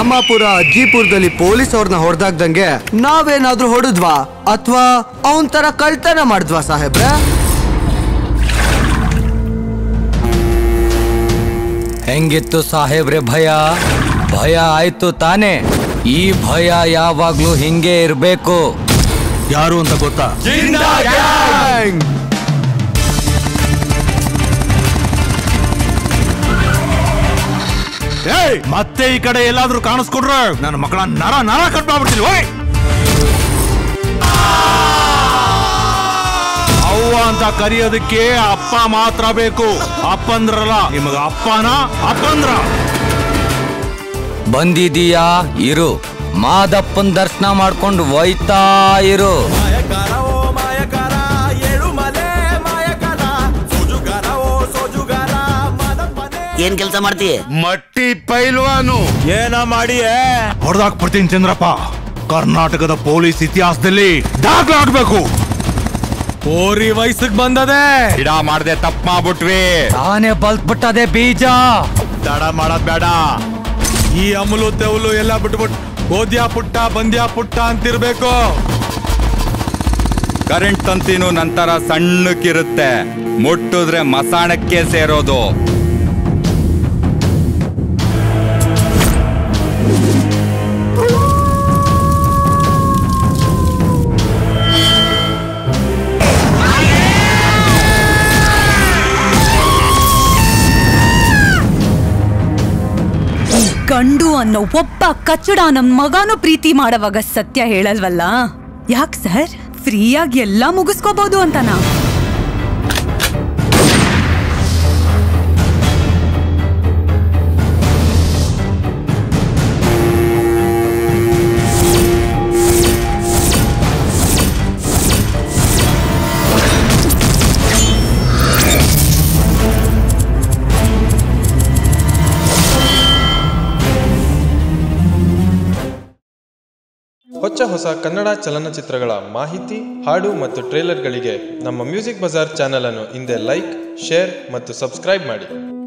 Ramapura ಅಜ್ಜಿಪುರದಲ್ಲಿ police ಅವ್ರನ್ನ ಹೊಡೆದಾಗ್ದಂಗೆ ನಾವೇನಾದ್ರೂ ಹೊಡೆದ್ವಾ ಅಥವಾ ಅವನ್ ತರ ಕಳ್ತನ ಮಾಡಿದ್ವಾ ಸಾಹೇಬ್ರೆ ಹೆಂಗಿತ್ತು ಸಾಹೇಬ್ರೆ ಭಯ ಭಯ ಆಯ್ತು ತಾನೇ ಈ ಭಯ ಯಾವಾಗ್ಲೂ ಹಿಂಗೆ ಇರ್ಬೇಕು ಯಾರು ಅಂತ ಗೊತ್ತಾ ಏಯ್ ಮತ್ತೆ ಈ ಕಡೆ ಎಲ್ಲಾದ್ರೂ ಕಾಣಿಸ್ಕೊಡ್ರೆ ನನ್ನ ಮಕ್ಕಳ ನರ ನರ ಕಟ್ ಮಾಡ್ಬಿಡ್ತೀನಿ ಓಯ್ ಅವ್ವ ಅಂತ ಕರೆಯೋದಕ್ಕೆ ಅಪ್ಪ ಮಾತ್ರ ಬೇಕು ಅಪ್ಪಂದ್ರಲ್ಲ ನಿಮಗ ಅಪ್ಪನ ಅಪ್ಪಂದ್ರ ಬಂದಿದೀಯಾ ಇರು ಮಾದಪ್ಪನ್ ದರ್ಶನ ಮಾಡ್ಕೊಂಡು ಒಯ್ತಾ ಇರು ಏನ್ ಕೆಲಸ ಮಾಡ್ತೀಯ ಮಟ್ಟಿ ಪೈಲ್ವಾನು ಏನ ಮಾಡಿ ಹೊಡೆದಾಕ್ಬಿಡ್ತೀನಿ ಚಂದ್ರಪ್ಪ ಕರ್ನಾಟಕದ ಪೊಲೀಸ್ ಇತಿಹಾಸದಲ್ಲಿ ದಾಖಲಾಗ್ಬೇಕು ಓರಿ ವಯಸ್ಸಿಗೆ ಬಂದದೆ ಗಿಡ ಮಾಡದೆ ತಪ್ಪು ಮಾಡ್ಬಿಟ್ವಿ ತಾನೇ ಬಲ್ತ್ಬಿಟ್ಟದೆ ಬೀಜ ತಡ ಮಾಡೋದ್ ಬೇಡ ಈ ಅಮಲು ತೆವಲು ಎಲ್ಲ ಬಿಟ್ಬಿಟ್ಟು ಓದ್ಯಾ ಪುಟ್ಟ ಬಂದ್ಯಾ ಪುಟ್ಟ ಅಂತಿರ್ಬೇಕು ಕರೆಂಟ್ ತಂತಿನೂ ನಂತರ ಸಣ್ಣಕ್ಕಿರುತ್ತೆ ಮುಟ್ಟಿದ್ರೆ ಮಸಾಣಕ್ಕೆ ಸೇರೋದು ಗಂಡು ಅನ್ನೋ ಒಬ್ಬ ಕಚ್ಚಡ ನಮ್ ಮಗನೂ ಪ್ರೀತಿ ಮಾಡವಾಗ ಸತ್ಯ ಹೇಳಲ್ವಲ್ಲ ಯಾಕ್ ಸರ್ ಫ್ರೀಯಾಗಿ ಎಲ್ಲ ಮುಗಿಸ್ಕೋಬಹುದು ಅಂತನಾ ಹೊಚ್ಚ ಹೊಸ ಕನ್ನಡ ಚಲನಚಿತ್ರಗಳ ಮಾಹಿತಿ ಹಾಡು ಮತ್ತು ಟ್ರೇಲರ್ಗಳಿಗೆ ನಮ್ಮ ಮ್ಯೂಸಿಕ್ ಬಜಾರ್ ಚಾನಲ್ ಅನ್ನು ಹಿಂದೆ ಲೈಕ್ ಶೇರ್ ಮತ್ತು ಸಬ್ಸ್ಕ್ರೈಬ್ ಮಾಡಿ